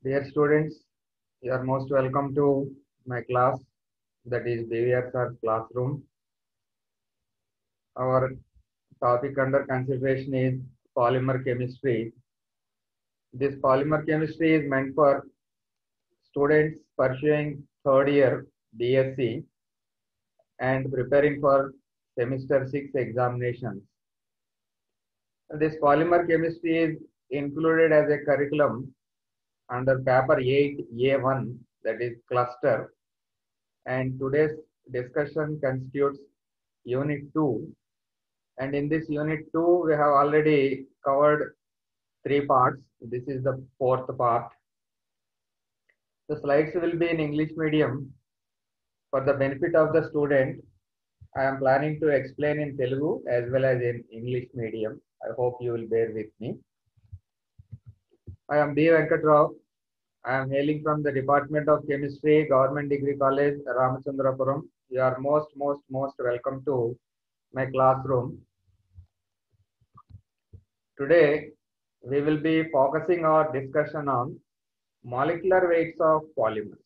Dear students, you are most welcome to my class that is BVR Sir classroom. Our topic under consideration is polymer chemistry. This polymer chemistry is meant for students pursuing third year BSc and preparing for semester 6 examinations. This polymer chemistry is included as a curriculum under paper 8 A1 that is cluster and today's discussion constitutes unit 2 and in this unit 2 we have already covered three parts this is the fourth part the slides will be in english medium for the benefit of the student i am planning to explain in telugu as well as in english medium i hope you will bear with me I am B. Venkatrao. I am hailing from the Department of Chemistry, Government Degree College, Ramachandrapuram. You are most, most, most welcome to my classroom. Today, we will be focusing our discussion on molecular weights of polymers.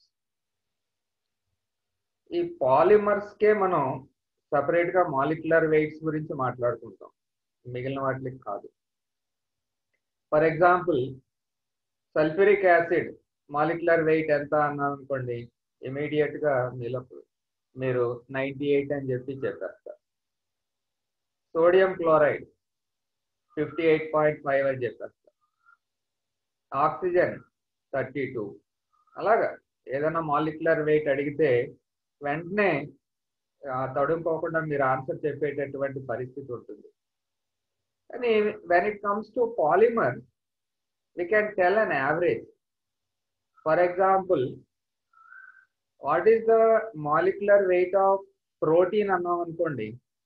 ఈ పాలిమర్స్కే మనం సపరేట్గా molecular weights గురించి మాట్లాడుకుంటాం మిగిలిన వాటికి కాదు for example sulphuric acid molecular weight ఎంత అన్నాను అనుకోండి ఇమీడియట్ గా మీలో మీరు నైంటీ ఎయిట్ అని చెప్పి చెప్పేస్తారు sodium chloride fifty eight point five అని చెప్పేస్తారు ఆక్సిజన్ థర్టీ టూ అలాగా ఏదైనా మాలిక్యులర్ వెయిట్ అడిగితే వెంటనే తడుముకోకుండా మీరు ఆన్సర్ చెప్పేటటువంటి పరిస్థితి ఉంటుంది కానీ when it comes to polymer we can tell an average. For example, what is the molecular weight of protein అన్నాం అనుకోండి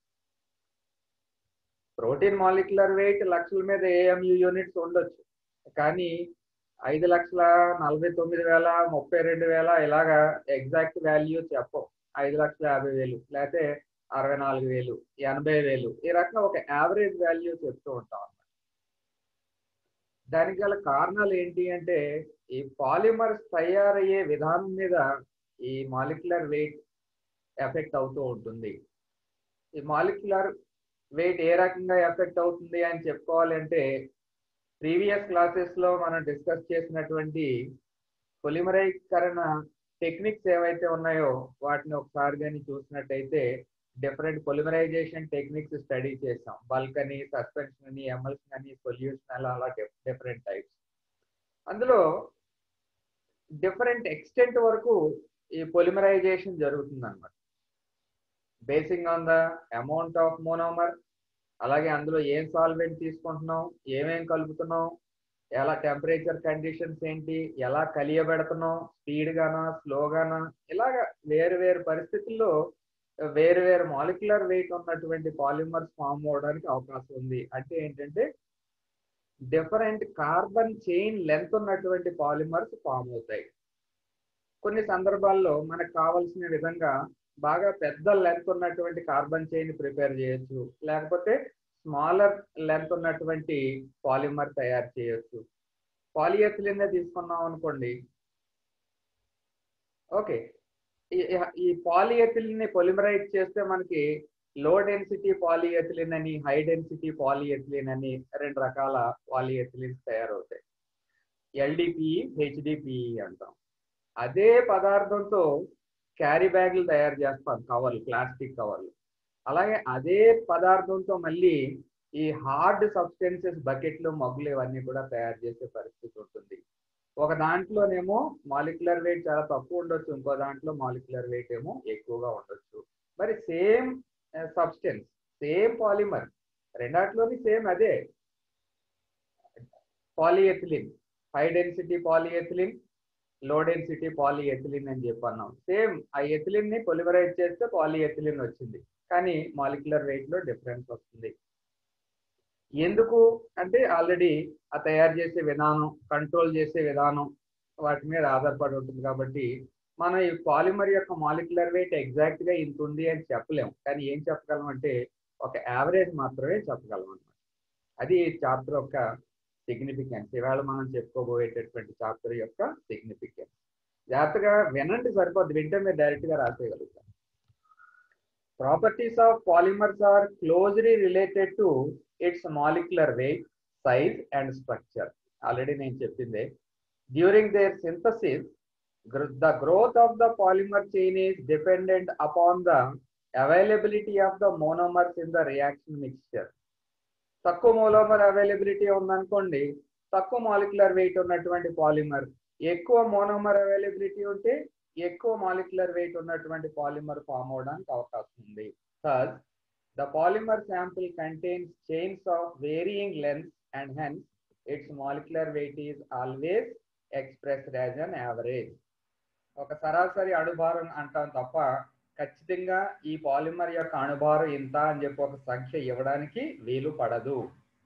ప్రోటీన్ మాలిక్యులర్ వెయిట్ లక్షల మీద ఏఎంయు యూనిట్స్ ఉండొచ్చు కానీ ఐదు లక్షల నలభై తొమ్మిది వేల ముప్పై రెండు వేల ఇలాగా ఎగ్జాక్ట్ వాల్యూ చెప్పం ఐదు లక్షల యాభై వేలు లేకపోతే అరవై నాలుగు వేలు ఎనభై వేలు ఈ రకంగా ఒక యావరేజ్ వాల్యూ చెప్తూ ఉంటాం దానికి గల కారణాలు ఏంటి అంటే ఈ పాలిమర్స్ తయారయ్యే విధానం మీద ఈ మాలిక్యులర్ వెయిట్ ఎఫెక్ట్ అవుతూ ఉంటుంది ఈ మాలిక్యులర్ వెయిట్ ఏ రకంగా ఎఫెక్ట్ అవుతుంది అని చెప్పుకోవాలంటే ప్రీవియస్ క్లాసెస్ లో మనం డిస్కస్ చేసినటువంటి పొలిమరీకరణ టెక్నిక్స్ ఏవైతే ఉన్నాయో వాటిని ఒకసారి కానీ చూసినట్టయితే డిఫరెంట్ పొలిమరైజేషన్ టెక్నిక్స్ స్టడీ చేసాం బల్క్ అని సస్పెన్షన్ అని ఎమల్షన్ అని సొల్యూషన్ అలా అలా డిఫరెంట్ టైప్స్ అందులో డిఫరెంట్ ఎక్స్టెంట్ వరకు ఈ పొలిమరైజేషన్ జరుగుతుంది అనమాట basing on the amount of monomer అలాగే అందులో ఏం సాల్వెంట్ తీసుకుంటున్నాం ఏమేం కలుపుతున్నాం ఎలా టెంపరేచర్ కండిషన్స్ ఏంటి ఎలా కలియబెడుతున్నాం స్పీడ్ గానా స్లోగానా ఇలాగా వేరు వేరు పరిస్థితుల్లో వేరు వేరు మాలిక్యులర్ వెయిట్ ఉన్నటువంటి పాలిమర్స్ ఫామ్ అవడానికి అవకాశం ఉంది అంటే ఏంటంటే డిఫరెంట్ కార్బన్ చైన్ లెంత్ ఉన్నటువంటి పాలిమర్స్ ఫామ్ అవుతాయి కొన్ని సందర్భాల్లో మనకు కావలసిన విధంగా బాగా పెద్ద లెంత్ ఉన్నటువంటి కార్బన్ చైన్ ప్రిపేర్ చేయొచ్చు లేకపోతే స్మాలర్ లెంత్ ఉన్నటువంటి పాలిమర్ తయారు చేయొచ్చు పాలిఎథిలిన్ తీసుకున్నాం అనుకోండి ఓకే ఈ పాలిఎథిలిన్ ని పొలిమరైజ్ చేస్తే మనకి లో డెన్సిటీ పాలిఎథిలిన్ అని హై డెన్సిటీ పాలిఎథిలిన్ అని రెండు రకాల పాలిఎథిలిన్స్ తయారవుతాయి ఎల్డిపిఈ హెచ్డిపిఈ అంటాం అదే పదార్థంతో క్యారీ బ్యాగులు తయారు చేస్తాం కవర్లు ప్లాస్టిక్ కవర్లు అలాగే అదే పదార్థంతో మళ్ళీ ఈ హార్డ్ సబ్స్టెన్సెస్ బకెట్లు మగ్గులు ఇవన్నీ కూడా తయారు చేసే పరిస్థితి ఉంటుంది ఒక దాంట్లోనేమో మాలిక్యులర్ వెయిట్ చాలా తక్కువ ఉండొచ్చు ఇంకో దాంట్లో మాలిక్యులర్ వెయిట్ ఏమో ఎక్కువగా ఉండొచ్చు మరి సేమ్ సబ్స్టెన్స్ సేమ్ పాలిమర్ రెండాట్లోని సేమ్ అదే polyethylene high density polyethylene low density polyethylene అని చెప్పి అన్నాం సేమ్ ఆ ఎథిలిన్ ని పొలిమరైజ్ చేస్తే పాలిఎథిలిన్ వచ్చింది కానీ మాలిక్యులర్ వెయిట్ లో డిఫరెన్స్ వస్తుంది ఎందుకు అంటే ఆల్రెడీ ఆ తయారు చేసే విధానం కంట్రోల్ చేసే విధానం వాటి మీద ఆధారపడి ఉంటుంది కాబట్టి మనం ఈ పాలిమర్ యొక్క మాలిక్యులర్ వెయిట్ ఎగ్జాక్ట్ గా ఇంత ఉంది అని చెప్పలేము కానీ ఏం చెప్పగలం అంటే ఒక యావరేజ్ మాత్రమే చెప్పగలం అనమాట అది చాప్టర్ యొక్క సిగ్నిఫికెన్స్ ఇవాళ మనం చెప్పుకోబోయేటటువంటి చాప్టర్ యొక్క సిగ్నిఫికెన్స్ జాగ్రత్తగా వినండి సరిపోద్ది వింటే మీరు డైరెక్ట్ గా రాసేయగలుగుతారు properties of polymers are closely related to its molecular weight size and structure already నేను చెప్పిందే during their synthesis the growth of the polymer chain is dependent upon the availability of the monomers in the reaction mixture. తక్కువ monomer availability ఉందనుకోండి తక్కువ molecular weight ఉన్నటువంటి polymer ఎక్కువ monomer availability ఉంటే ఎక్కువ molecular weight ఉన్నటువంటి పాలిమర్ ఫామ్ అవడానికి అవకాశం ఉంది third the polymer sample contains chains of varying length and hence its molecular weight is always expressed as an average ఒక సరాసరి అణుభారం అంటాం తప్ప ఖచ్చితంగా ఈ పాలిమర్ యొక్క అణుభారం ఇంత అని చెప్పి ఒక సంఖ్య ఇవ్వడానికి వీలు పడదు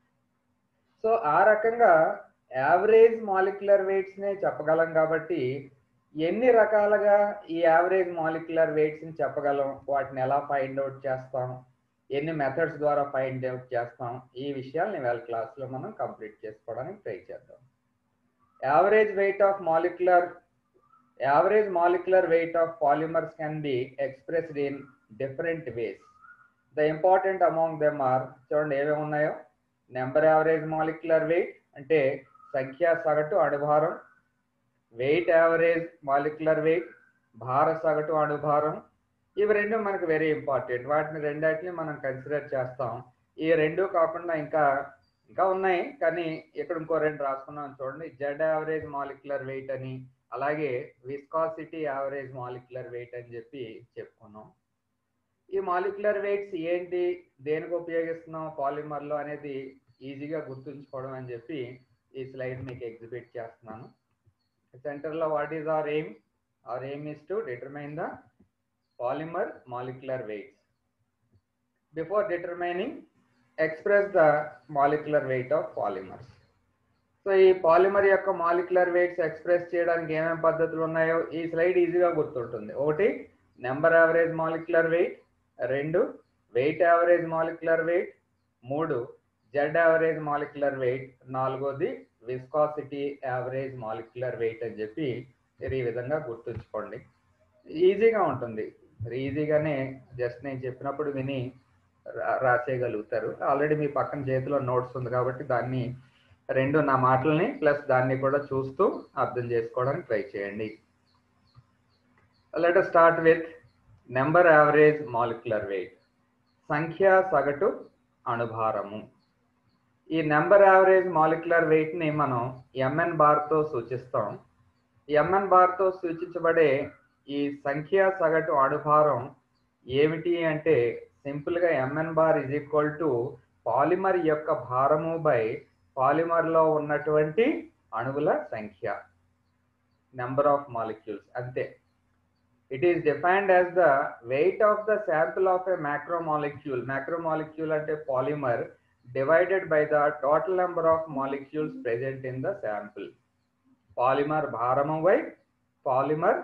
సో ఆ రకంగా యావరేజ్ మాలిక్యులర్ వెయిట్స్ నే చెప్పగలం కాబట్టి ఎన్ని రకాలుగా ఈ యావరేజ్ మాలిక్యులర్ వెయిట్స్ ని చెప్పగలం వాటిని ఎలా ఫైండ్ అవుట్ చేస్తాం ఎన్ని మెథడ్స్ ద్వారా ఫైండ్ అవుట్ చేస్తాం ఈ విషయాలు ఇవాళ క్లాస్లో మనం కంప్లీట్ చేసుకోవడానికి ట్రై చేద్దాం average weight of molecular average molecular weight of polymers can be expressed in different ways. The important among them are చూడండి ఏమేమి ఉన్నాయో నెంబర్ యావరేజ్ మాలిక్యులర్ వెయిట్ అంటే సంఖ్యా సగటు అణుభారం వెయిట్ యావరేజ్ మాలిక్యులర్ వెయిట్ భార సగటు అణుభారం ఇవి రెండు మనకు వెరీ ఇంపార్టెంట్ వాటిని రెండాటిని మనం కన్సిడర్ చేస్తాం ఈ రెండు కాకుండా ఇంకా ఇంకా ఉన్నాయి కానీ ఇక్కడ ఇంకో రెండు రాసుకున్నాం చూడండి జెడ్ యావరేజ్ మాలిక్యులర్ వెయిట్ అని అలాగే విస్కాసిటీ యావరేజ్ మాలిక్యులర్ వెయిట్ అని చెప్పి చెప్పుకున్నాం ఈ మాలిక్యులర్ వెయిట్స్ ఏంటి దేనికి ఉపయోగిస్తున్నాం పాలిమర్లో అనేది ఈజీగా గుర్తుంచుకోవడం అని చెప్పి ఈ స్లైడ్ మీకు ఎగ్జిబిట్ చేస్తున్నాను సెంటర్లో what is our aim our aim is to determine the polymer molecular weights before determining express the molecular weight of polymers so ఈ పాలిమర్ యొక్క మాలిక్యులర్ వెయిట్స్ ఎక్స్ప్రెస్ చేయడానికి ఏమేమి పద్ధతులు ఉన్నాయో ఈ స్లైడ్ ఈజీగా గుర్తుంటుంది ఒకటి నెంబర్ యావరేజ్ మాలిక్యులర్ వెయిట్ రెండు వెయిట్ యావరేజ్ మాలిక్యులర్ వెయిట్ మూడు జెడ్ యావరేజ్ మాలిక్యులర్ వెయిట్ నాలుగోది విస్కాసిటీ యావరేజ్ మాలిక్యులర్ వెయిట్ అని చెప్పి మీరు ఈ విధంగా గుర్తుంచుకోండి ఈజీగా ఉంటుంది ఈజీగానే జస్ట్ నేను చెప్పినప్పుడు విని రాసేయగలుగుతారు ఆల్రెడీ మీ పక్కన చేతిలో నోట్స్ ఉంది కాబట్టి దాన్ని రెండు నా మాటల్ని ప్లస్ దాన్ని కూడా చూస్తూ అర్థం చేసుకోవడానికి ట్రై చేయండి let start with number average molecular weight సంఖ్యా సగటు అణుభారము ఈ నెంబర్ యావరేజ్ మాలిక్యులర్ వెయిట్ని మనం ఎంఎన్ బార్తో సూచిస్తాం ఎంఎన్ బార్తో సూచించబడే ఈ సంఖ్యా సగటు అణుభారం ఏమిటి అంటే సింపుల్గా M N bar is equal to polymer యొక్క భారము బై పాలిమర్లో ఉన్నటువంటి అణువుల సంఖ్య నెంబర్ ఆఫ్ మాలిక్యూల్స్ అంతే it is defined as the weight of the sample of a macromolecule macromolecule అంటే polymer divided by the total number of molecules present in the sample polymer భారము by polymer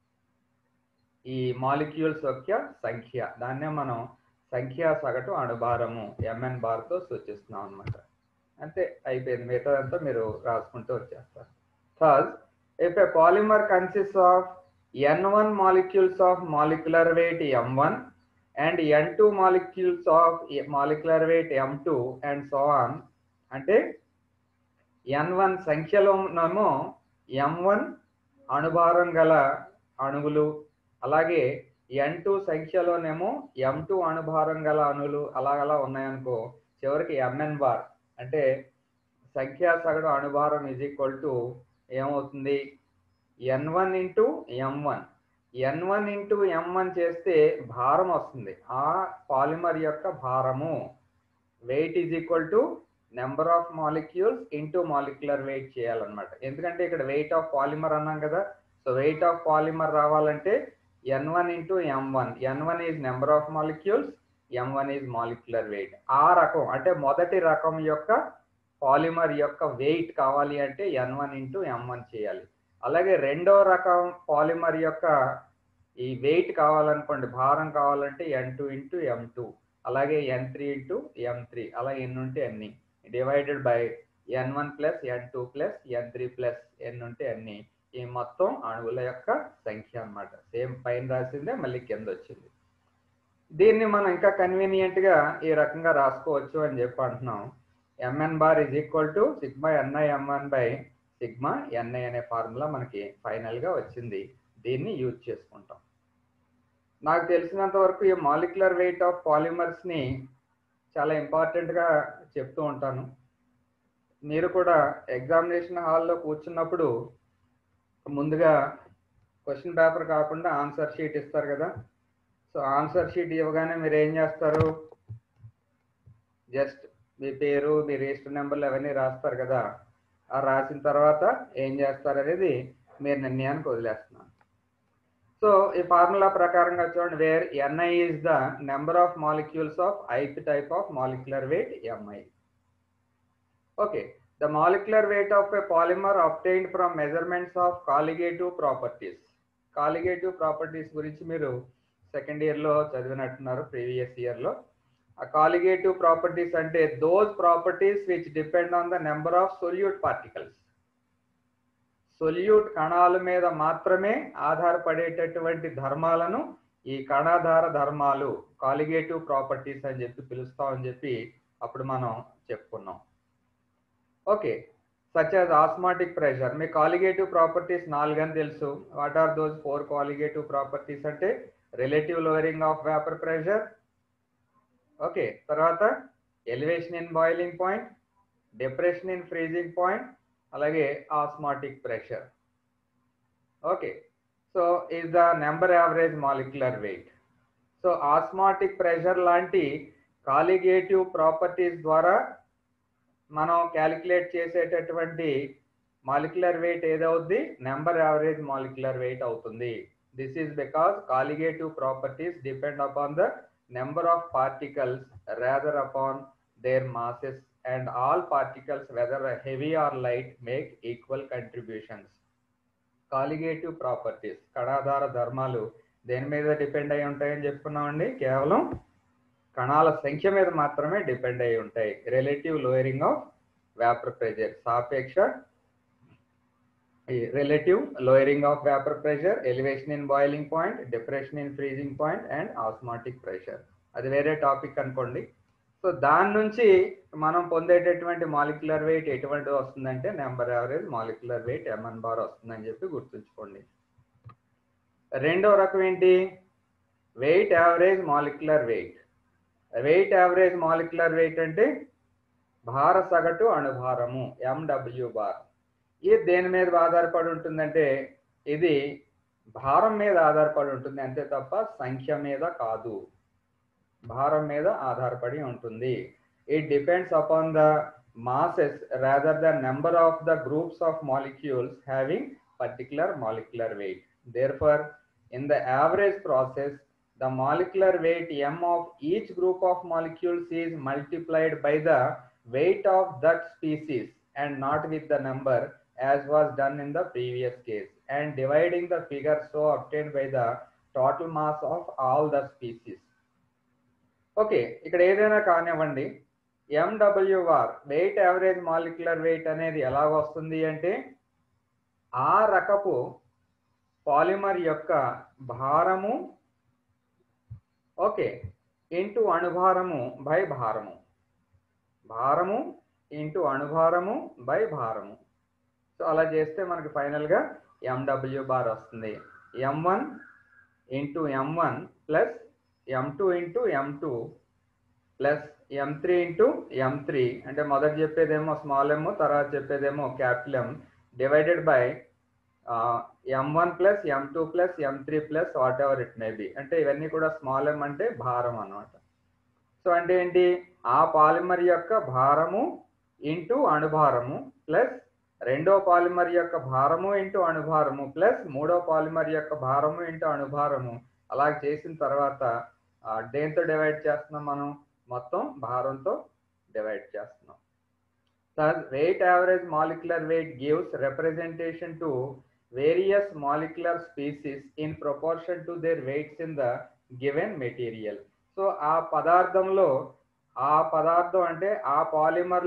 ఈ molecules యొక్క సంఖ్య దాన్నే మనం సంఖ్యా సగటు అణుభారము ఎంఎన్ బార్తో సూచిస్తున్నాం అనమాట అంతే అయిపోయింది మిగతా అంతా మీరు రాసుకుంటూ వచ్చేస్తారు third if a polymer consist of N one molecules of molecular weight M one and N two molecules of molecular weight M two and so on అంటే ఎన్ వన్ సంఖ్యలోనేమో ఎం వన్ అణుభారం గల అణువులు అలాగే ఎన్ టూ సంఖ్యలోనేమో ఎం టూ అణుభారం గల అణువులు అలాగలా ఉన్నాయనుకో చివరికి MN bar అంటే సంఖ్యా సగటు అణుభారం ఇజ్ ఈక్వల్ టు ఏమవుతుంది N one into M one N one into M one చేస్తే భారం వస్తుంది ఆ పాలిమర్ యొక్క భారము weight is equal to number of molecules into molecular weight చేయాలన్నమాట ఎందుకంటే ఇక్కడ వెయిట్ ఆఫ్ పాలిమర్ అన్నాం కదా సో వెయిట్ ఆఫ్ పాలిమర్ రావాలంటే N one into M one N one is number of molecules M one is molecular weight ఆ రకం అంటే మొదటి రకం యొక్క పాలిమర్ యొక్క వెయిట్ కావాలి అంటే N one into M one చేయాలి అలాగే రెండో రకం పాలిమర్ యొక్క ఈ వెయిట్ కావాలనుకోండి భారం కావాలంటే N two into M two అలాగే N three into M three అలా ఎన్ని ఉంటే ఎన్ని divided by N one plus N two plus N three plus N ఉంటే అన్ని ఈ మొత్తం అణువుల యొక్క సంఖ్య అన్నమాట సేమ్ పైన రాసిందే మళ్ళీ కింద వచ్చింది దీన్ని మనం ఇంకా కన్వీనియంట్ గా ఈ రకంగా రాసుకోవచ్చు అని చెప్పి అంటున్నాం M N bar is equal to sigma N I M N by sigma N I అనే ఫార్ములా మనకి ఫైనల్ గా వచ్చింది దీన్ని యూజ్ చేసుకుంటాం నాకు తెలిసినంత వరకు ఈ మాలిక్యులర్ వెయిట్ ఆఫ్ పాలిమర్స్ ని చాలా ఇంపార్టెంట్ గా చెప్తూ ఉంటాను మీరు కూడా ఎగ్జామినేషన్ హాల్లో కూర్చున్నప్పుడు ముందుగా క్వశ్చన్ పేపర్ కాకుండా ఆన్సర్ షీట్ ఇస్తారు కదా సో ఆన్సర్ షీట్ ఇవ్వగానే మీరు ఏం చేస్తారు జస్ట్ మీ పేరు మీ రిజిస్టర్ నెంబర్లు అవన్నీ రాస్తారు కదా ఆ రాసిన తర్వాత ఏం చేస్తారు అనేది మీరు నిర్ణయానికి వదిలేస్తున్నాను సో ఈ ఫార్ములా ప్రకారంగా చూడండి where N I is the number of molecules of ith type of molecular weight M I okay the molecular weight of a polymer obtained from measurements of colligative properties colligative properties గురించి మీరు second ఇయర్లో చదివినట్టున్నారు previous ఇయర్లో ఆ colligative properties అంటే those properties which depend on the number of solute particles solute కణాల మీద మాత్రమే ఆధారపడేటటువంటి ధర్మాలను ఈ కణాధార ధర్మాలు కాలిగేటివ్ ప్రాపర్టీస్ అని చెప్పి పిలుస్తామని చెప్పి అప్పుడు మనం చెప్పుకున్నాం okay such as osmotic pressure మీ కాలిగేటివ్ ప్రాపర్టీస్ నాలుగని తెలుసు what are those four colligative properties అంటే relative lowering of vapour pressure okay తర్వాత elevation in boiling point depression in freezing point అలాగే osmotic pressure okay so is the number average molecular weight so osmotic pressure లాంటి colligative properties ద్వారా మనం calculate చేసేటటువంటి molecular weight ఏదవుద్ది number average molecular weight అవుతుంది this is because colligative properties depend upon the number of particles rather upon their masses and all particles whether heavy or light make equal contributions colligative properties కణాధార ధర్మాలు దేని మీద depend అయి ఉంటాయని చెప్పుకున్నామండి కేవలం కణాల సంఖ్య మీద మాత్రమే డిపెండ్ అయి ఉంటాయి relative lowering of vapour pressure సాపేక్ష relative lowering of vapour pressure elevation in boiling point depression in freezing point and osmotic pressure అది వేరే టాపిక్ అనుకోండి సో దాని నుంచి మనం పొందేటటువంటి మాలిక్యులర్ వెయిట్ ఎటువంటి వస్తుందంటే number average molecular weight M N bar వస్తుందని చెప్పి గుర్తుంచుకోండి రెండో రకం ఏంటి weight average molecular weight weight average molecular weight అంటే భార సగటు అణుభారము ఎండబ్ల్యూ బార్ ఇది దేని మీద ఆధారపడి ఉంటుందంటే ఇది భారం మీద ఆధారపడి ఉంటుంది అంతే తప్ప సంఖ్య మీద కాదు భారం మీద ఆధారపడి ఉంటుంది it depends upon the masses rather the number of the groups of molecules having particular molecular weight there for in the average process the molecular weight m of each group of molecules is multiplied by the weight of that species and not with the number as was done in the previous case and dividing the figure so obtained by the total mass of all the species okay ఇక్కడ ఏదైనా కానివ్వండి MWR weight average molecular weight అనేది ఎలాగ వస్తుంది అంటే ఆ రకపు polymer యొక్క భారము ఓకే ఇంటూ అణుభారము బై భారము భారము ఇంటూ అణుభారము బై భారము సో అలా చేస్తే మనకి ఫైనల్గా ఎండబ్ల్యూ బార్ వస్తుంది M one into M one plus M two into M two plus M three into M three అంటే మొదట చెప్పేదేమో స్మాల్ ఎమ్ తర్వాత చెప్పేదేమో capital M divided by M one plus M two plus M three plus whatever it may be అంటే ఇవన్నీ కూడా small ఎం అంటే భారం అన్నమాట సో అంటే ఏంటి ఆ పాలిమర్ యొక్క భారము ఇంటూ అణుభారము ప్లస్ రెండో పాలిమర్ యొక్క భారము ఇంటూ అణుభారము ప్లస్ మూడో పాలిమర్ యొక్క భారము ఇంటూ అణుభారము అలా చేసిన తర్వాత దేంతో డివైడ్ చేస్తున్నాం మనం మొత్తం భారంతో డివైడ్ చేస్తున్నాం weight average molecular weight gives representation to various molecular species in proportion to their weights in the given material so ఆ పదార్థంలో ఆ పదార్థం అంటే ఆ పాలిమర్లో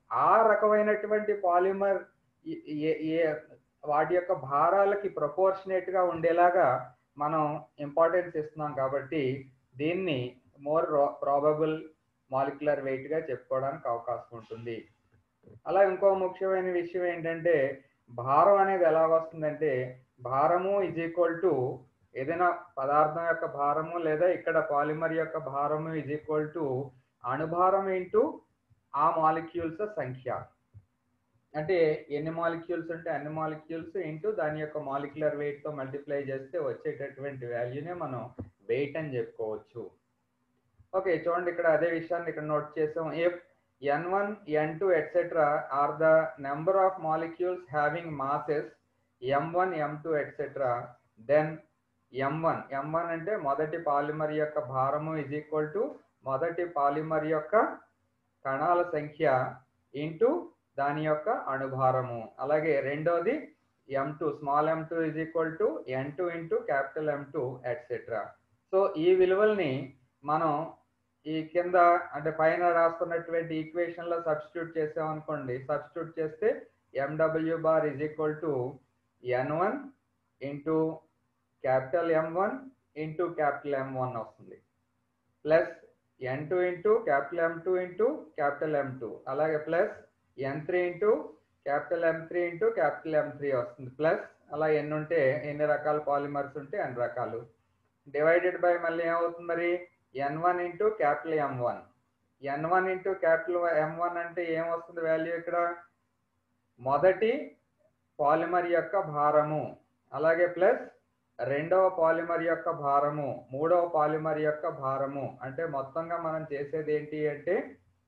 ఆ రకమైనటువంటి పాలిమర్ ఏ వాటి యొక్క భారాలకి ప్రపోర్షనేట్ గా ఉండేలాగా మనం ఇంపార్టెన్స్ ఇస్తున్నాం కాబట్టి దీన్ని మోర్ ప్రాబబుల్ మాలిక్యులర్ వెయిట్ గా చెప్పుకోవడానికి అవకాశం ఉంటుంది అలా ఇంకో ముఖ్యమైన విషయం ఏంటంటే భారం అనేది ఎలా వస్తుందంటే భారము ఇజ్ ఈక్వల్ టు ఏదైనా పదార్థం యొక్క భారము లేదా ఇక్కడ పాలిమర్ యొక్క భారము ఇజ్ ఈక్వల్ టు అణుభారం ఇంటూ ఆ మాలిక్యూల్స్ సంఖ్య అంటే ఎన్ని మాలిక్యూల్స్ ఉంటే అన్ని మాలిక్యూల్స్ ఇంటూ దాని యొక్క మాలిక్యులర్ వెయిట్ తో మల్టిప్లై చేస్తే వచ్చేటటువంటి వాల్యూనే మనం వెయిట్ అని చెప్పుకోవచ్చు ఓకే చూడండి ఇక్కడ అదే విషయాన్ని ఇక్కడ నోట్ చేసాం if N one N two etcetera are the number of molecules having masses M one M two etcetera then M one M one అంటే మొదటి పాలిమర్ యొక్క భారము ఇజ్ ఈక్వల్ టు మొదటి పాలిమర్ యొక్క కణాల సంఖ్య ఇంటూ దాని యొక్క అణుభారము అలాగే రెండోది M two small M two is equal to N two into capital M two etcetera so ఈ విలువల్ని మనం ఈ కింద అంటే పైన రాస్తున్నటువంటి ఈక్వేషన్ లో సబ్స్టిట్యూట్ చేసాం అనుకోండి సబ్స్టిట్యూట్ చేస్తే MW bar is equal to N one into capital M one into capital M one వస్తుంది plus N two into capital M two into capital M two అలాగే plus N three into capital M three into capital M three వస్తుంది plus అలా ఎన్ని ఉంటే ఎన్ని రకాల polymers ఉంటే అన్ని రకాలు డివైడెడ్ బై మళ్ళీ ఏమవుతుంది మరి N one into capital M one N one into capital M one అంటే ఏమొస్తుంది వాల్యూ ఇక్కడ మొదటి పాలిమర్ యొక్క భారము అలాగే ప్లస్ రెండవ పాలిమర్ యొక్క భారము మూడవ పాలిమర్ యొక్క భారము అంటే మొత్తంగా మనం చేసేది ఏంటి అంటే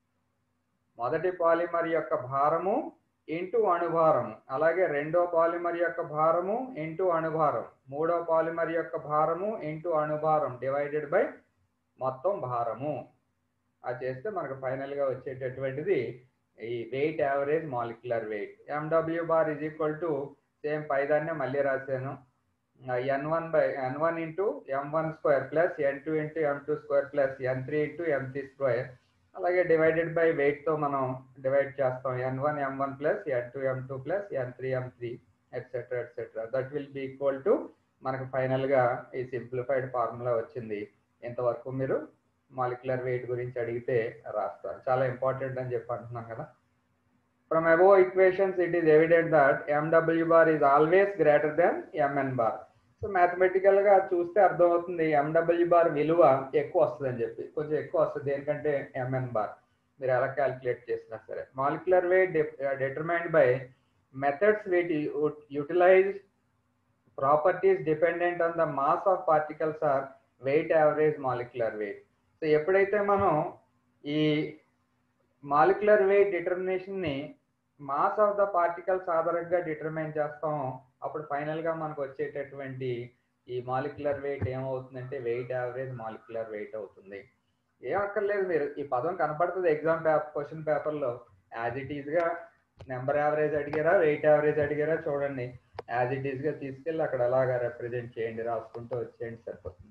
మొదటి పాలిమర్ యొక్క భారము ఇంటూ అణుభారము అలాగే రెండో పాలిమర్ యొక్క భారము ఇంటూ అణుభారం మూడో పాలిమర్ యొక్క భారము ఇంటూ అణుభారం డివైడెడ్ బై మొత్తం భారము అది చేస్తే మనకు ఫైనల్ గా వచ్చేటటువంటిది ఈ weight average molecular weight MW bar is equal to same పైదాన్నే మళ్ళీ రాశాను N one by N one into M one square plus N two into M two square plus N three into M three square అలాగే divided by weight తో మనం divide చేస్తాం N one M one plus N two M two plus N three M three etcetera etcetera that will be equal to మనకు final గా ఈ simplified formula వచ్చింది ఇంతవరకు మీరు మాలిక్యులర్ వెయిట్ గురించి అడిగితే రాస్తారు చాలా ఇంపార్టెంట్ అని చెప్పి అంటున్నాను కదా from above equations it is evident that MW bar is always greater than Mn bar so mathematical గా చూస్తే అర్థమవుతుంది ఎండబ్ల్యూ బార్ విలువ ఎక్కువ వస్తుంది అని చెప్పి కొంచెం ఎక్కువ వస్తుంది దేనికంటే ఎంఎన్ బార్ మీరు ఎలా క్యాలిక్యులేట్ చేసినా సరే molecular weight determined by methods వీటి utilize properties dependent on the mass of particles or weight average molecular weight so ఎప్పుడైతే మనం ఈ మాలిక్యులర్ వెయిట్ డిటర్మినేషన్ ని మాస్ ఆఫ్ ద పార్టికల్స్ ఆధారంగా డిటర్మైన్ చేస్తాం అప్పుడు ఫైనల్ గా మనకు వచ్చేటటువంటి ఈ మాలిక్యులర్ వెయిట్ ఏమవుతుందంటే వెయిట్ యావరేజ్ మాలిక్యులర్ వెయిట్ అవుతుంది ఏం అక్కర్లేదు మీరు ఈ పదం కనపడుతుంది ఎగ్జామ్ పేపర్ క్వశ్చన్ పేపర్ లో యాజ్ ఇట్ ఈస్ గా నెంబర్ యావరేజ్ అడిగారా వెయిట్ యావరేజ్ అడిగారా చూడండి యాజ్ ఇట్ ఈస్ గా తీసుకెళ్ళి అక్కడ అలాగా రిప్రజెంట్ చేయండి రాసుకుంటూ వచ్చేయండి సరిపోతుంది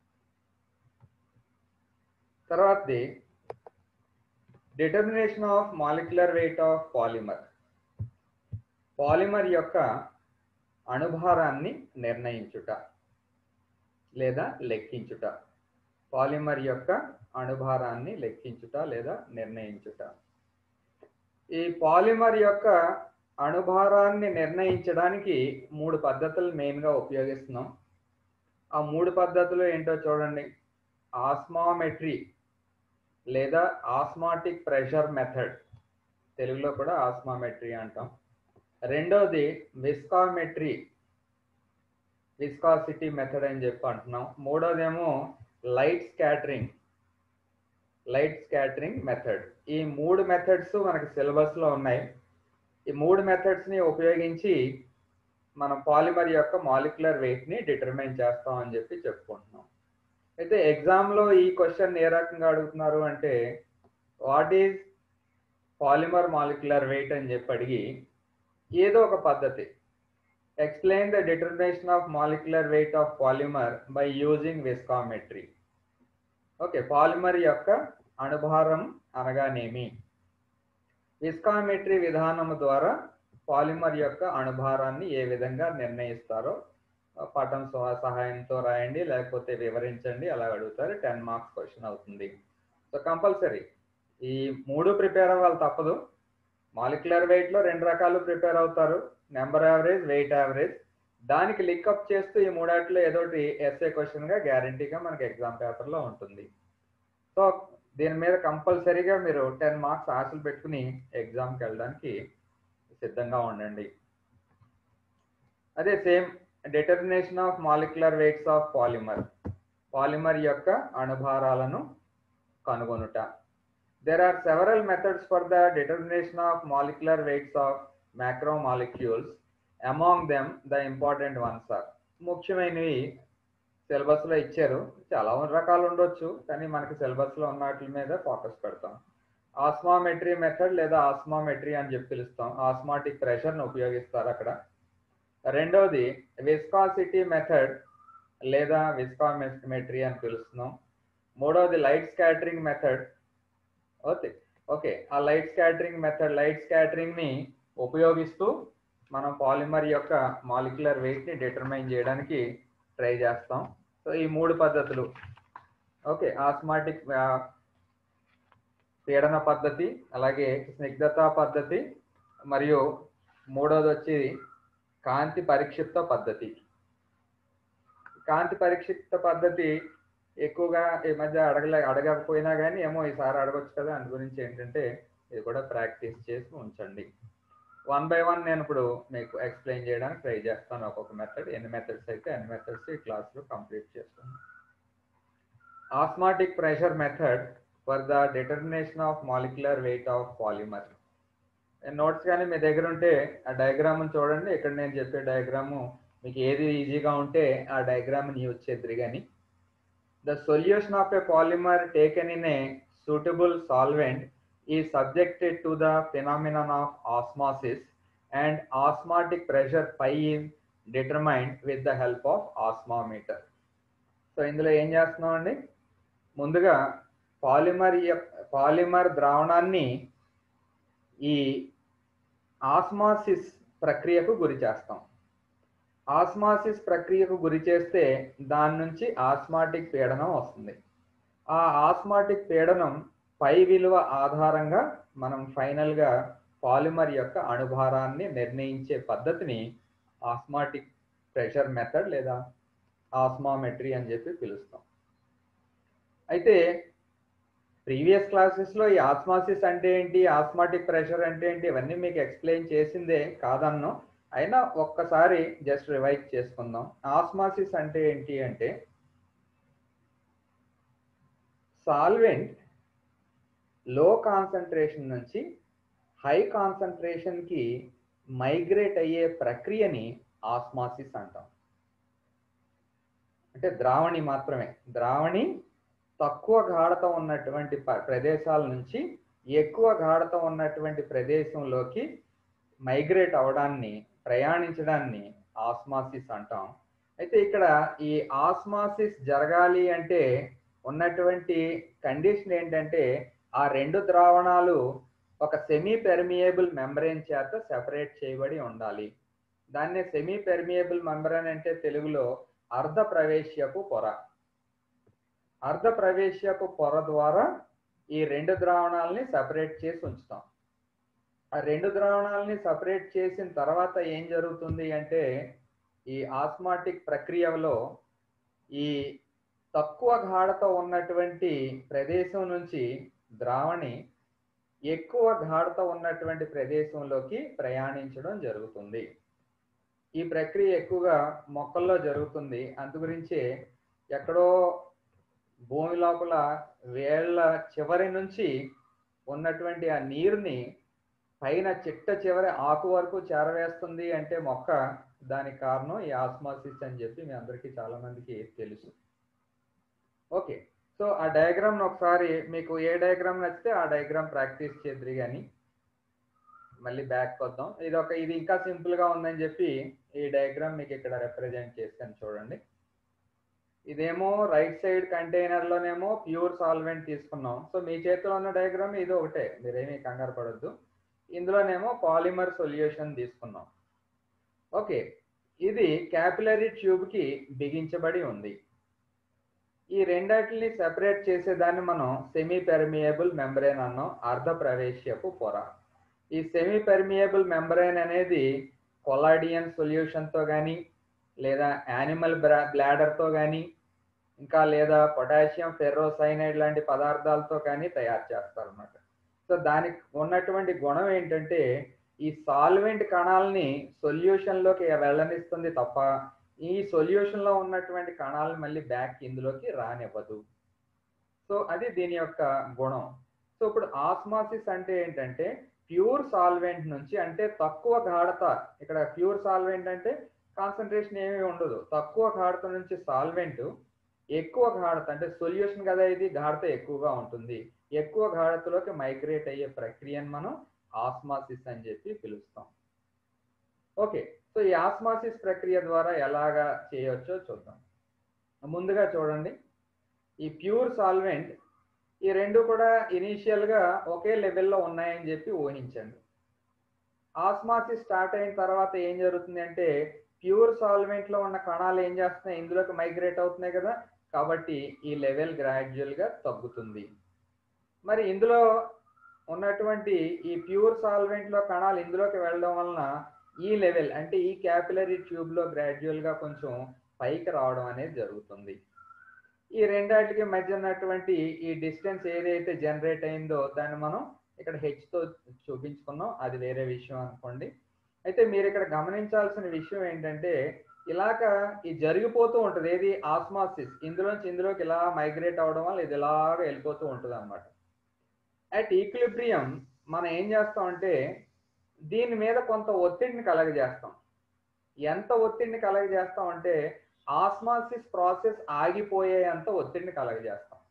తర్వాతది determination of molecular weight of polymer polymer యొక్క అణుభారాన్ని నిర్ణయించుట లేదా లెక్కించుట పాలిమర్ యొక్క అణుభారాన్ని లెక్కించుట లేదా నిర్ణయించుట ఈ పాలిమర్ యొక్క అణుభారాన్ని నిర్ణయించడానికి మూడు పద్ధతులు మెయిన్గా ఉపయోగిస్తున్నాం ఆ మూడు పద్ధతులు ఏంటో చూడండి ఆస్మామెట్రీ లేదా ఆస్మాటిక్ ప్రెషర్ మెథడ్ తెలుగులో కూడా ఆస్మామెట్రీ అంటాం రెండోది విస్కామెట్రీ విస్కాసిటీ మెథడ్ అని చెప్పి అంటున్నాం మూడోదేమో light scattering light scattering method ఈ మూడు మెథడ్స్ మనకి సిలబస్లో ఉన్నాయి ఈ మూడు మెథడ్స్ని ఉపయోగించి మనం పాలిమర్ యొక్క మాలిక్యులర్ వెయిట్ని డిటర్మైన్ చేస్తాం అని చెప్పి చెప్పుకుంటున్నాం అయితే ఎగ్జామ్లో ఈ క్వశ్చన్ ఏ రకంగా అడుగుతున్నారు అంటే what is polymer molecular weight అని చెప్పి అడిగి ఏదో ఒక పద్ధతి explain the determination of molecular weight of polymer by using viscometry okay polymer యొక్క అణుభారం అనగానేమి విస్కామెట్రీ విధానము ద్వారా పాలిమర్ యొక్క అణుభారాన్ని ఏ విధంగా నిర్ణయిస్తారో ఆ, పటం సహ- సహాయంతో రాయండి లేకపోతే వివరించండి అలా అడుగుతారు టెన్ మార్క్స్ క్వశ్చన్ అవుతుంది సో కంపల్సరీ ఈ మూడు ప్రిపేర్ అవ్వాలి తప్పదు మాలిక్యులర్ వెయిట్ లో రెండు రకాలు ప్రిపేర్ అవుతారు నెంబర్ యావరేజ్ వెయిట్ యావరేజ్ దానికి లింకప్ చేస్తూ ఈ మూడాట్లో ఏదో ఒకటి ఎస్ఏ క్వశ్చన్ గా గ్యారంటీగా మనకి ఎగ్జామ్ పేపర్ లో ఉంటుంది సో దీని మీద కంపల్సరీగా మీరు టెన్ మార్క్స్ ఆశలు పెట్టుకుని ఎగ్జామ్కి వెళ్ళడానికి సిద్ధంగా ఉండండి అదే same determination of molecular weights of polymer polymer యొక్క అణుభారాలను కనుగొనుట there are several methods for the determination of molecular weights of macromolecules among them the important ones are ముఖ్యమైనవి సిలబస్ లో ఇచ్చారు చాలా రకాలు ఉండొచ్చు కానీ మనకి సిలబస్ లో ఉన్న వాటి మీద ఫోకస్ పెడతాం ఆస్మామెట్రీ మెథడ్ లేదా ఆస్మామెట్రీ అని చెప్పి పిలుస్తాం ఆస్మాటిక్ ప్రెషర్ ను ఉపయోగిస్తారు అక్కడ రెండవది విస్కాసిటీ మెథడ్ లేదా విస్కామెట్రీ అని పిలుస్తున్నాం మూడవది light scattering method okay okay ఆ light scattering method light scattering ని ఉపయోగిస్తూ మనం పాలిమర్ యొక్క మాలిక్యులర్ వెయిట్ ని డిటర్మైన్ చేయడానికి ట్రై చేస్తాం సో ఈ మూడు పద్ధతులు ఓకే ఆస్మాటిక్ పీడన పద్ధతి అలాగే స్నిగ్ధత పద్ధతి మరియు మూడోది వచ్చి కాంతి పరిక్షిప్త పద్ధతి కాంతి పరిక్షిప్త పద్ధతి ఎక్కువగా ఈ మధ్య అడగలే అడగకపోయినా కానీ ఏమో ఈసారి అడగొచ్చు కదా అందు గురించి ఏంటంటే ఇది కూడా ప్రాక్టీస్ చేసి ఉంచండి వన్ బై వన్ నేను ఇప్పుడు మీకు ఎక్స్ప్లెయిన్ చేయడానికి ట్రై చేస్తాను ఒక్కొక్క మెథడ్ ఎన్ని మెథడ్స్ అయితే అన్ని మెథడ్స్ ఈ క్లాస్లో కంప్లీట్ చేస్తాను osmotic pressure method for the determination of molecular weight of polymer notes కానీ మీ దగ్గర ఉంటే ఆ డయాగ్రామ్ చూడండి ఇక్కడ నేను చెప్పే డయాగ్రాము మీకు ఏది ఈజీగా ఉంటే ఆ డయాగ్రామ్ని యూజ్ చేద్దరు కానీ the solution of a polymer taken in a suitable solvent is subjected to the phenomenon of osmosis and osmotic pressure phi is determined with the help of osmometer. So ఇందులో ఏం చేస్తున్నామండి ముందుగా పాలిమర్ పాలిమర్ ద్రావణాన్ని ఈ osmosis ప్రక్రియకు గురి చేస్తాం osmosis ప్రక్రియకు గురి చేస్తే దాని నుంచి ఆస్మాటిక్ పీడనం వస్తుంది ఆ ఆస్మాటిక్ పీడనం పై విలువ ఆధారంగా మనం ఫైనల్ గా పాలిమర్ యొక్క అణుభారాన్ని నిర్ణయించే పద్ధతిని ఆస్మాటిక్ ప్రెషర్ మెథడ్ లేదా ఆస్మామెట్రీ అని చెప్పి పిలుస్తాం అయితే ప్రీవియస్ క్లాసెస్ లో ఈ ఆస్మాసిస్ అంటే ఏంటి ఆస్మాటిక్ ప్రెషర్ అంటే ఏంటి ఇవన్నీ మీకు ఎక్స్ప్లెయిన్ చేసిందే కాదన్నో అయినా ఒక్కసారి జస్ట్ రివైజ్ చేసుకుందాం ఆస్మాసిస్ అంటే ఏంటి అంటే సాల్వెంట్ లో కాన్సన్ట్రేషన్ నుంచి హై కాన్సన్ట్రేషన్ కి మైగ్రేట్ అయ్యే ప్రక్రియని ఆస్మాసిస్ అంటాం అంటే ద్రావణి మాత్రమే ద్రావణి తక్కువ గాఢత ఉన్నటువంటి ప- ప్రదేశాల నుంచి ఎక్కువ గాఢత ఉన్నటువంటి ప్రదేశంలోకి మైగ్రేట్ అవడాన్ని ప్రయాణించడాన్ని ఆస్మాసిస్ అంటాం అయితే ఇక్కడ ఈ ఆస్మాసిస్ జరగాలి అంటే ఉన్నటువంటి కండిషన్ ఏంటంటే ఆ రెండు ద్రావణాలు ఒక సెమీ పెర్మియబుల్ మెంబ్రెయిన్ చేత సెపరేట్ చేయబడి ఉండాలి దాన్నే సెమీ పెర్మియబుల్ మెంబ్రెయిన్ అంటే తెలుగులో అర్ధ ప్రవేశ్యపు పొర అర్ధ ప్రవేశ్యపు పొర ద్వారా ఈ రెండు ద్రావణాలని సెపరేట్ చేసి ఉంచుతాం ఆ రెండు ద్రావణాలని సపరేట్ చేసిన తర్వాత ఏం జరుగుతుంది అంటే ఈ ఆస్మాటిక్ ప్రక్రియలో ఈ తక్కువ గాఢత ఉన్నటువంటి ప్రదేశం నుంచి ద్రావణి ఎక్కువ గాఢత ఉన్నటువంటి ప్రదేశంలోకి ప్రయాణించడం జరుగుతుంది ఈ ప్రక్రియ ఎక్కువగా మొక్కల్లో జరుగుతుంది అందు గురించే ఎక్కడో భూమి లోపల వేళ్ళ చివరి నుంచి ఉన్నటువంటి ఆ నీరుని పైన చిట్ట చివరి ఆకు వరకు చేరవేస్తుంది అంటే మొక్క దానికి కారణం ఈ ఆస్మాసిస్ అని చెప్పి మీ అందరికీ చాలా మందికి తెలుసు ఓకే సో ఆ డయాగ్రామ్ ఒకసారి మీకు ఏ డయాగ్రామ్ నచ్చితే ఆ డయాగ్రామ్ ప్రాక్టీస్ చేద్దరు కానీ మళ్ళీ బ్యాక్ వద్దాం ఇది ఒక ఇది ఇంకా సింపుల్ గా ఉందని చెప్పి ఈ డయాగ్రామ్ మీకు ఇక్కడ రిప్రజెంట్ చేశాను చూడండి ఇదేమో రైట్ సైడ్ కంటైనర్ లోనేమో ప్యూర్ సాల్వెంట్ తీసుకున్నాం సో మీ చేతిలో ఉన్న డయాగ్రామ్ ఇది ఒకటే మీరేమీ కంగారు పడొద్దు ఇందులోనేమో పాలిమర్ సొల్యూషన్ తీసుకున్నాం ఓకే ఇది క్యాపిలరీ ట్యూబ్కి బిగించబడి ఉంది ఈ రెండాటిని సెపరేట్ చేసేదాన్ని మనం సెమీ పెర్మియబుల్ మెంబ్రెయిన్ అన్నాం అర్ధ ప్రవేశ్యపు పొర ఈ సెమీ పెర్మియబుల్ మెంబ్రెయిన్ అనేది కొలాడియన్ సొల్యూషన్తో కానీ లేదా యానిమల్ బ్లాడర్తో కానీ ఇంకా లేదా పొటాషియం ఫెర్రోసైనైడ్ లాంటి పదార్థాలతో కానీ తయారు చేస్తారు అన్నమాట సో దానికి ఉన్నటువంటి గుణం ఏంటంటే ఈ సాల్వెంట్ కణాలని సొల్యూషన్లోకి వెళ్ళనిస్తుంది తప్ప ఈ సొల్యూషన్లో ఉన్నటువంటి కణాలను మళ్ళీ బ్యాక్ ఇందులోకి రానివ్వదు సో అది దీని యొక్క గుణం సో ఇప్పుడు ఆస్మాసిస్ అంటే ఏంటంటే ప్యూర్ సాల్వెంట్ నుంచి అంటే తక్కువ గాఢత ఇక్కడ ప్యూర్ సాల్వెంట్ అంటే కాన్సన్ట్రేషన్ ఏమీ ఉండదు తక్కువ గాఢత నుంచి సాల్వెంట్ ఎక్కువ గాఢత అంటే సొల్యూషన్ కదా ఇది గాఢత ఎక్కువగా ఉంటుంది ఎక్కువ గాఢతలోకి మైగ్రేట్ అయ్యే ప్రక్రియను మనం ఆస్మాసిస్ అని చెప్పి పిలుస్తాం ఓకే సో ఈ ఆస్మాసిస్ ప్రక్రియ ద్వారా ఎలాగా చేయవచ్చో చూద్దాం ముందుగా చూడండి ఈ ప్యూర్ సాల్వెంట్ ఈ రెండు కూడా ఇనీషియల్గా ఒకే లెవెల్లో ఉన్నాయని చెప్పి ఊహించండి ఆస్మాసిస్ స్టార్ట్ అయిన తర్వాత ఏం జరుగుతుంది అంటే ప్యూర్ సాల్వెంట్లో ఉన్న కణాలు ఏం చేస్తున్నాయి ఇందులోకి మైగ్రేట్ అవుతున్నాయి కదా కాబట్టి ఈ లెవెల్ గ్రాడ్యువల్గా తగ్గుతుంది మరి ఇందులో ఉన్నటువంటి ఈ ప్యూర్ సాల్వెంట్లో కణాలు ఇందులోకి వెళ్ళడం వలన ఈ లెవెల్ అంటే ఈ క్యాపిలరీ ట్యూబ్లో గ్రాడ్యువల్గా కొంచెం పైకి రావడం అనేది జరుగుతుంది ఈ రెండాటికి మధ్య ఉన్నటువంటి ఈ డిస్టెన్స్ ఏదైతే జనరేట్ అయిందో దాన్ని మనం ఇక్కడ హెచ్తో చూపించుకున్నాం అది వేరే విషయం అనుకోండి అయితే మీరు ఇక్కడ గమనించాల్సిన విషయం ఏంటంటే ఇలాగ ఇది జరిగిపోతూ ఉంటుంది ఏది ఆస్మాసిస్ ఇందులోంచి ఇందులోకి ఇలా మైగ్రేట్ అవడం వల్ల ఇది ఇలాగ వెళ్ళిపోతూ ఉంటుంది అనమాట అట్ ఈక్విలిబ్రియం మనం ఏం చేస్తామంటే దీని మీద కొంత ఒత్తిడిని కలగజేస్తాం ఎంత ఒత్తిడిని కలగజేస్తాం అంటే ఆస్మాసిస్ ప్రాసెస్ ఆగిపోయేంత ఒత్తిడిని కలగజేస్తాం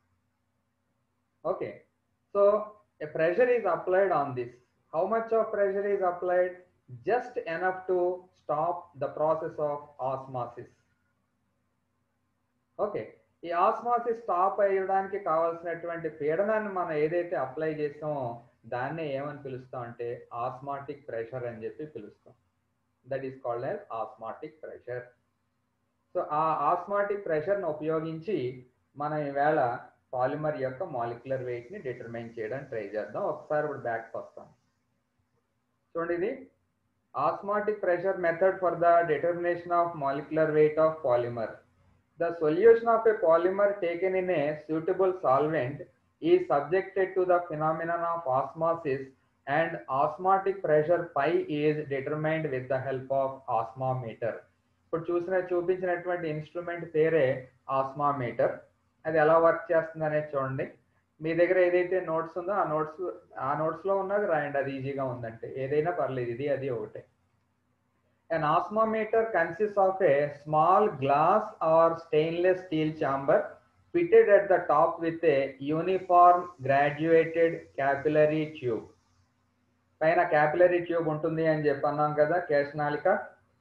okay so a pressure is applied on this how much of pressure is applied just enough to stop the process of osmosis okay ఈ ఆస్మాసిస్ స్టాప్ అయ్యడానికి కావాల్సినటువంటి పీడనాన్ని మనం ఏదైతే అప్లై చేస్తామో దాన్నే ఏమని పిలుస్తాం అంటే ఆస్మాటిక్ ప్రెషర్ అని చెప్పి పిలుస్తాం that is called as osmotic pressure so ఆ ఆస్మాటిక్ ప్రెషర్ను ఉపయోగించి మనం ఈవేళ పాలిమర్ యొక్క మాలిక్యులర్ వెయిట్ని డిటర్మైన్ చేయడానికి ట్రై చేద్దాం ఒకసారి ఇప్పుడు బ్యాక్ వస్తాం చూడండి ఇది osmotic pressure method for the determination of molecular weight of polymer the solution of a polymer taken in a suitable solvent is subjected to the phenomenon of osmosis and osmotic pressure pi is determined with the help of osmometer ఇప్పుడు చూసిన చూపించినటువంటి instrument పేరే ఆస్మామీటర్ అది ఎలా work చేస్తుంది అనేది చూడండి మీ దగ్గర ఏదైతే నోట్స్ ఉందో ఆ నోట్స్ ఆ నోట్స్లో ఉన్నది రాయండి అది ఈజీగా ఉందంటే ఏదైనా పర్లేదు ఇది అది ఒకటే An osmometer consists of a small glass or stainless steel chamber fitted at the top with a uniform graduated capillary tube. పైన క్యాపిలరీ ట్యూబ్ ఉంటుంది అని చెప్పి అన్నాం కదా కేశనాలిక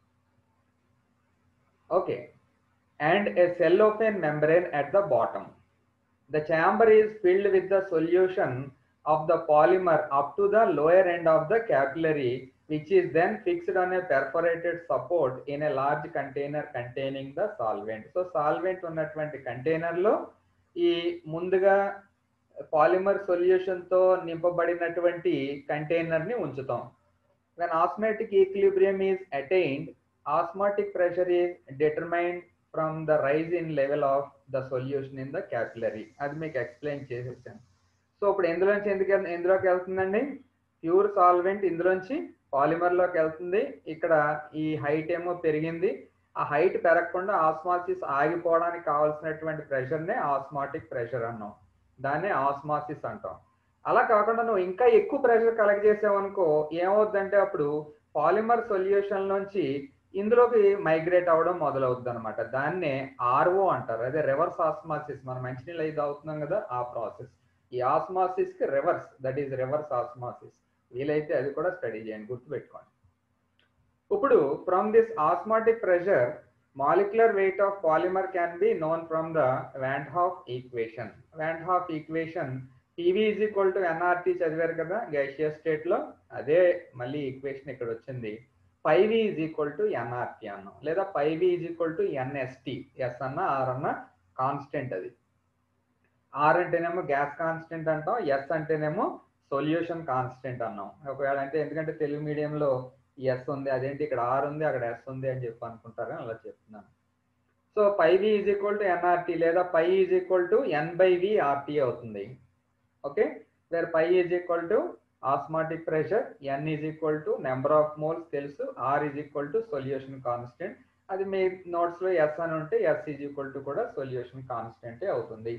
okay and a cellophane membrane at the bottom. The chamber is filled with the solution of the polymer up to the lower end of the capillary which is then fixed on a perforated support in a large container containing the solvent. So solvent ఉన్నటువంటి కంటైనర్లో ఈ ముందుగా polymer సొల్యూషన్తో నింపబడినటువంటి కంటైనర్ని ఉంచుతాం when osmotic equilibrium is attained osmotic pressure is determined from the rise in level of the solution in the capillary అది మీకు ఎక్స్ప్లెయిన్ చేసేసాను సో ఇప్పుడు ఎందులోంచి ఎందుకు ఎందులోకి వెళ్తుందండి ప్యూర్ సాల్వెంట్ ఇందులోంచి పాలిమర్లోకి వెళ్తుంది ఇక్కడ ఈ హైట్ ఏమో పెరిగింది ఆ హైట్ పెరగకుండా ఆస్మాసిస్ ఆగిపోవడానికి కావాల్సినటువంటి ప్రెషర్నే ఆస్మాటిక్ ప్రెషర్ అన్నాం దాన్నే ఆస్మాసిస్ అంటాం అలా కాకుండా నువ్వు ఇంకా ఎక్కువ ప్రెషర్ కలెక్ట్ చేసావనుకో ఏమవుద్దంటే అప్పుడు పాలిమర్ సొల్యూషన్ నుంచి ఇందులోకి మైగ్రేట్ అవ్వడం మొదలవుద్ది అనమాట దాన్నే ఆర్ఓ అంటారు అదే రివర్స్ ఆస్మాసిస్ మనం మంచినీళ్ళు అయితే అవుతున్నాం కదా ఆ ప్రాసెస్ ఈ ఆస్మాసిస్ కి reverse that is reverse osmosis వీలైతే అది కూడా స్టడీ చేయండి గుర్తుపెట్టుకోండి ఇప్పుడు from this osmotic pressure molecular weight of polymer can be known from the Van't Hoff equation Van't Hoff equation PV is equal to NRT చదివారు కదా gaseous state లో అదే మళ్ళీ ఈక్వేషన్ ఇక్కడ వచ్చింది five is equal to NRT అన్నాం లేదా five is equal to NST S అన్న ఆర్ అన్న కాన్స్టెంట్ అది ఆర్ అంటేనేమో గ్యాస్ కాన్స్టెంట్ అంటాం ఎస్ అంటేనేమో సొల్యూషన్ కాన్స్టెంట్ అన్నాం ఒకవేళ అంటే ఎందుకంటే తెలుగు మీడియంలో ఎస్ ఉంది అదేంటి ఇక్కడ ఆర్ ఉంది అక్కడ ఎస్ ఉంది అని చెప్పి అనుకుంటారు అలా చెప్తున్నాను so pi V is equal to NRT లేదా pi is equal to N by V RT అవుతుంది okay where pi is equal to osmotic pressure N is equal to number of moles తెలుసు R is equal to solution constant అది మీ notes లో S అని ఉంటే S is equal to కూడా solution కాన్స్టెంటే అవుతుంది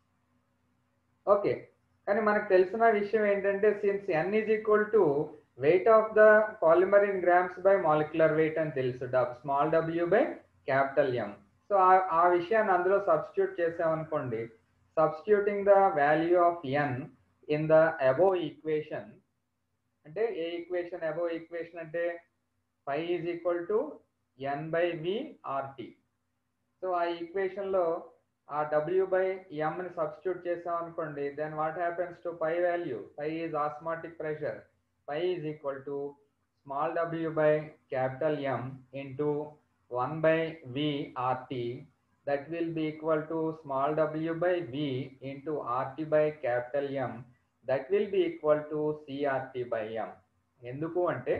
ఓకే కానీ మనకు తెలిసిన విషయం ఏంటంటే since N is equal to wait of the polymer in grams by molecular weight అని తెలుసు small W by capital M so ఆ విషయాన్ని అందులో సబ్స్టిట్యూట్ చేసామనుకోండి substituting the value of N in the above equation అంటే ఏ ఈక్వేషన్ అబో ఈక్వేషన్ అంటే five is equal to N by V RT so ఆ ఈక్వేషన్లో ఆ డబ్ల్యూ బై ఎంని సబ్స్టిట్యూట్ చేసాం అనుకోండి then what happens to pi value pi is osmotic pressure pi is equal to small W by capital M into one by V RT that will be equal to small W by V into RT by capital M that will be equal to CRT by M ఎందుకు అంటే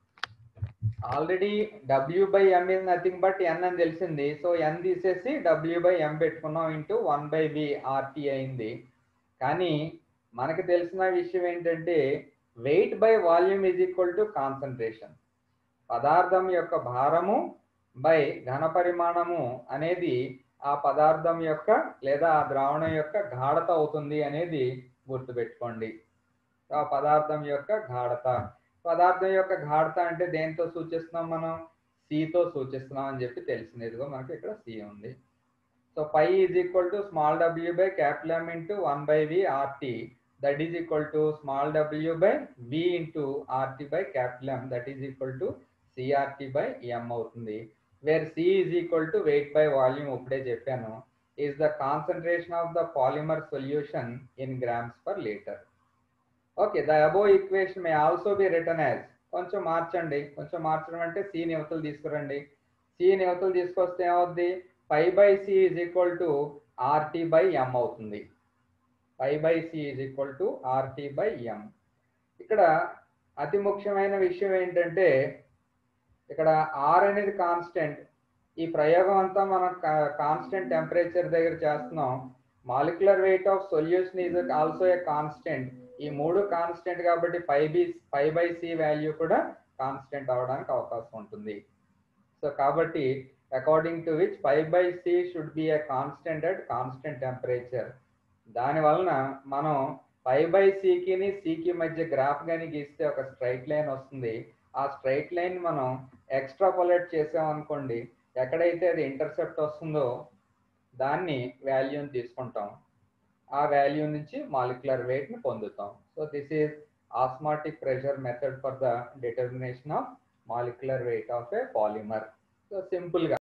already W by M is nothing but N అని తెలిసింది సో N తీసేసి W by M పెట్టుకున్నాం into one by V RT అయింది కానీ మనకు తెలిసిన విషయం ఏంటంటే weight by volume is equal to concentration పదార్థం యొక్క భారము బై ఘన పరిమాణము అనేది ఆ పదార్థం యొక్క లేదా ఆ ద్రావణం యొక్క గాఢత అవుతుంది అనేది గుర్తుపెట్టుకోండి ఆ పదార్థం యొక్క గాఢత పదార్థం యొక్క గాఢత అంటే దేంతో సూచిస్తున్నాం మనం సితో సూచిస్తున్నాం అని చెప్పి తెలిసింది ఇదిగో మనకి ఇక్కడ సి ఉంది so pi is equal to small W by capital M into one by V RT that is equal to small W by V into RT by capital M that is equal to CRT by M అవుతుంది where C is equal to weight by volume ఇప్పుడే చెప్పాను is the concentration of the polymer solution in grams per litre okay the above equation may also be return as కొంచెం మార్చండి కొంచెం మార్చడం అంటే C నివతలు తీసుకురండి C నివతలు తీసుకొస్తే ఏమవుద్ది pi by C is equal to RT by M అవుతుంది pi by C is equal to RT by M ఇక్కడ అతి ముఖ్యమైన విషయం ఏంటంటే ఇక్కడ ఆర్ అనేది కాన్స్టెంట్ ఈ ప్రయోగం అంతా మనం కాన్స్టెంట్ టెంపరేచర్ దగ్గర చేస్తున్నాం molecular weight of solution is also a constant ఈ మూడు కాన్స్టెంట్ కాబట్టి five B five by C value కూడా కాన్స్టెంట్ అవడానికి అవకాశం ఉంటుంది సో కాబట్టి according to which five by C should be a constant at constant temperature దాని వలన మనం ఫైవ్ బై సికిని సికి మధ్య గ్రాఫ్ కానీ గీస్తే ఒక స్ట్రైట్ లైన్ వస్తుంది ఆ స్ట్రైట్ లైన్ మనం ఎక్స్ట్రాపొలేట్ చేసామనుకోండి ఎక్కడైతే అది ఇంటర్సెప్ట్ వస్తుందో దాన్ని వాల్యూని తీసుకుంటాం ఆ వాల్యూ నుంచి మాలిక్యులర్ వెయిట్ని పొందుతాం so this is osmotic pressure method for the determination of molecular weight of a polymer so సింపుల్గా